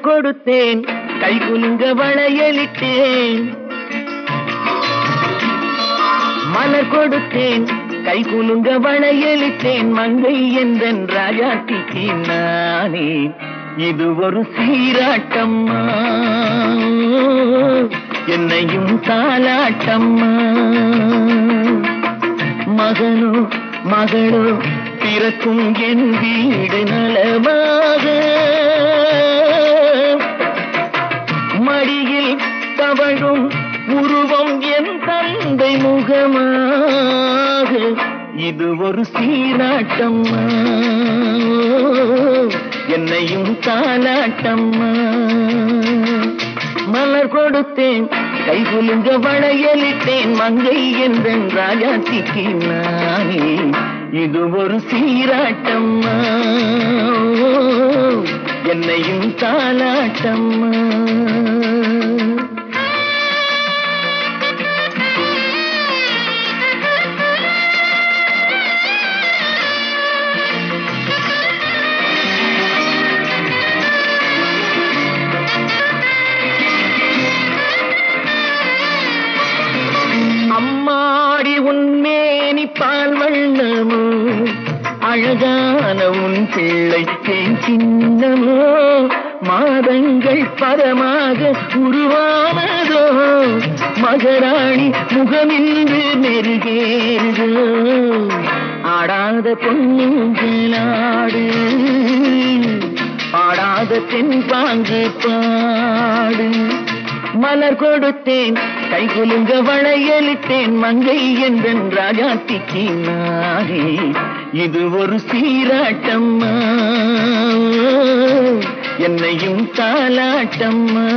கொடுத்தேன் கை குலுங்க வளையலிட்டேன் மலர் கொடுத்தேன் கை குலுங்க வளையலிட்டேன் மங்கை எந்தன் ராஜாத்திக்கு நானே இது ஒரு சீராட்டம்மா என்னையும் தாலாட்டம்மா மகனோ மகளோ பிறக்கும் என் வீடு நலமாக மடியில் தவழும் உருவம் என் தந்தை முகமாக இது ஒரு சீராட்டம்மா என்னையும் தாலாட்டம்மா மலர் கொடுத்தேன் கை குலுங்க வளையலிட்டேன் மங்கை என்றன் ராஜாத்திக்கு நானே இது ஒரு சீராட்டம்மா என்னையும் தாலாட்டம்மா அம்மாடி உன்மேனி பால் வண்ணமோ அழகான உன் பிள்ளை தேன் சின்னமோ மாதங்கள் பரமாக உருவானதோ மகராணி முகமின்று மெருகேறுதோ ஆடாத பொன்னுங்களாடு பாடாத தென்பாங்கு பாடு மலர் கொடுத்தேன் கை குலுங்க வளையலிட்டேன் மங்கை என்றன் ராஜாத்திக்கு நானே இது ஒரு சீராட்டம்மா என்னையும் தாலாட்டம்மா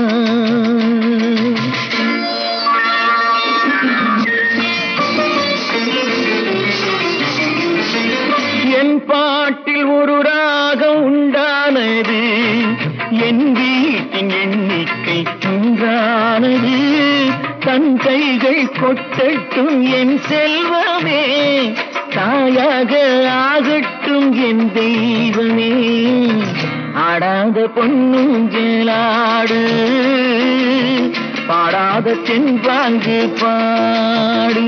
என் பாட்டில் ஒரு ராகம் உண்டானது என் வீட்டின் எண்ணிக்கை ஒன்றானது தன் கைகள் கொட்டட்டும் என் செல்வமே தாயாக ஆகட்டும் என் தெய்வமே ஆடாத பொன்னுஞ்சலாடு பாடாத தென்பாங்கு பாடு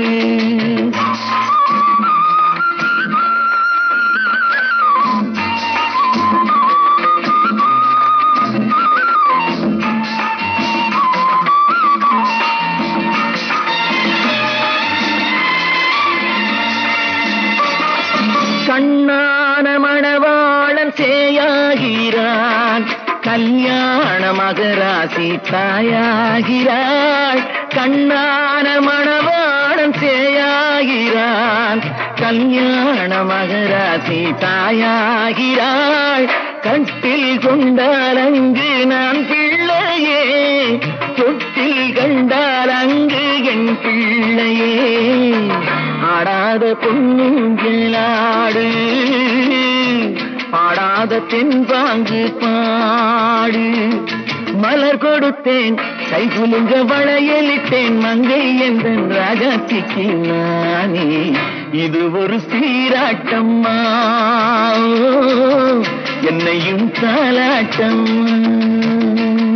கண்ணான மணவாளன் சேயாகிறான் கல்யாண மகராசி தாயாகிறாள் கண்ணான மணவாளன் சேயாகிறான் கல்யாண மகராசி தாயாகிறாள் கட்டில் கொண்டால் அங்கு நான் பிள்ளையே தொட்டில் கண்டால் அங்கு என் பிள்ளையே ஆடாத பொன்னுங்களாடு பாடாத தென்பாங்கு பாடு மலர் கொடுத்தேன் கை குலுங்க வளையலிட்டேன் மங்கை எந்தன் ராஜாத்திக்கு நானே இது ஒரு சீராட்டம்மா என்னையும் தாலாட்டம்மா